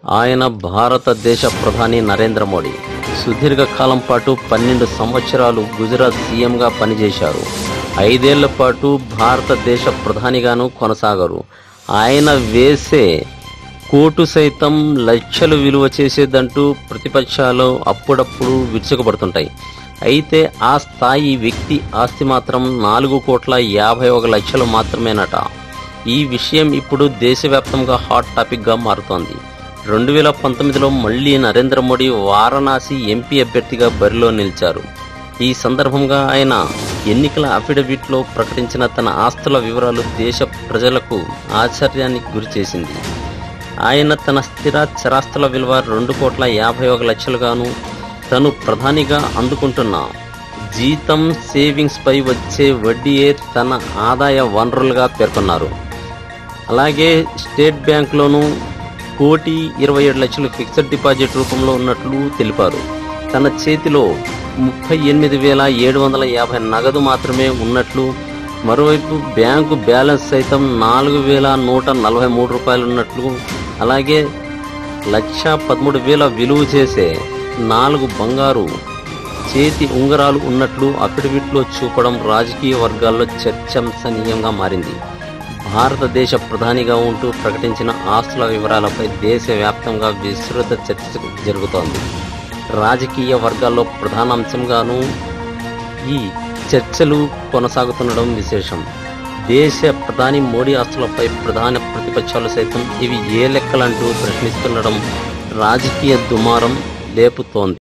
ఆయన భారతదేశ ప్రధాని నరేంద్ర మోడీ సుదీర్ఘ కాలం పాటు పన్నెండు సంవత్సరాలు గుజరాత్ సీఎంగా పనిచేశారు ఐదేళ్ల పాటు భారతదేశ ప్రధానిగాను కొనసాగారు ఆయన వేసే కోటు సైతం లక్షలు విలువ చేసేదంటూ ప్రతిపక్షాలు అప్పుడప్పుడు విరుచుకుపడుతుంటాయి అయితే ఆ స్థాయి వ్యక్తి ఆస్తి మాత్రం నాలుగు కోట్ల యాభై ఒక లక్షలు మాత్రమేనట ఈ విషయం ఇప్పుడు దేశవ్యాప్తంగా హాట్ టాపిక్గా మారుతోంది రెండు వేల పంతొమ్మిదిలో మళ్ళీ నరేంద్ర మోడీ వారణాసి ఎంపీ అభ్యర్థిగా బరిలో నిలిచారు ఈ సందర్భంగా ఆయన ఎన్నికల అఫిడవిట్లో ప్రకటించిన తన ఆస్తుల వివరాలు దేశ ప్రజలకు ఆశ్చర్యానికి గురిచేసింది ఆయన తన స్థిర చరాస్తుల విలువ రెండు కోట్ల యాభై ఒక లక్షలుగాను తను ప్రధానిగా అందుకుంటున్న జీతం సేవింగ్స్ పై వచ్చే వడ్డీయే తన ఆదాయ వనరులుగా పేర్కొన్నారు అలాగే స్టేట్ బ్యాంక్లోనూ కోటి ఇరవై ఏడు లక్షలు ఫిక్స్డ్ డిపాజిట్ రూపంలో ఉన్నట్లు తెలిపారు తన చేతిలో ముప్పై ఎనిమిది వేల ఏడు వందల యాభై నగదు మాత్రమే ఉన్నట్లు మరోవైపు బ్యాంకు బ్యాలెన్స్ సైతం నాలుగు వేల నూట నలభై మూడు రూపాయలు ఉన్నట్లు అలాగే లక్ష పదమూడు వేల విలువ చేసే నాలుగు బంగారు చేతి ఉంగరాలు ఉన్నట్లు అఫిడవిట్లో చూపడం రాజకీయ వర్గాల్లో చర్చంశనీయంగా మారింది భారతదేశ ప్రధానిగా ఉంటూ ప్రకటించిన ఆస్తుల వివరాలపై దేశవ్యాప్తంగా విస్తృత చర్చ జరుగుతోంది రాజకీయ వర్గాల్లో ప్రధాన అంశంగాను ఈ చర్చలు కొనసాగుతుండడం విశేషం దేశ ప్రధాని మోడీ ఆస్తులపై ప్రధాన ప్రతిపక్షాలు సైతం ఇవి ఏ లెక్కలంటూ ప్రశ్నిస్తుండడం రాజకీయ దుమారం లేపుతోంది